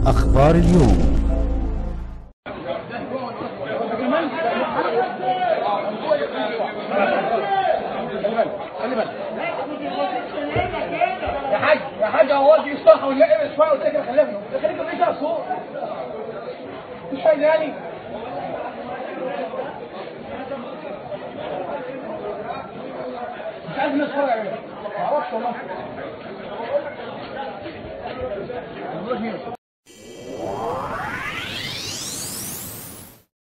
أخبار اليوم يا حاج يا حاج هو دي الصحة ولا ايه شوية قلت لك خلينا خليك بعيد على الصوت مش فايدة يعني مش عايز الناس تتفرج عليه ما اعرفش والله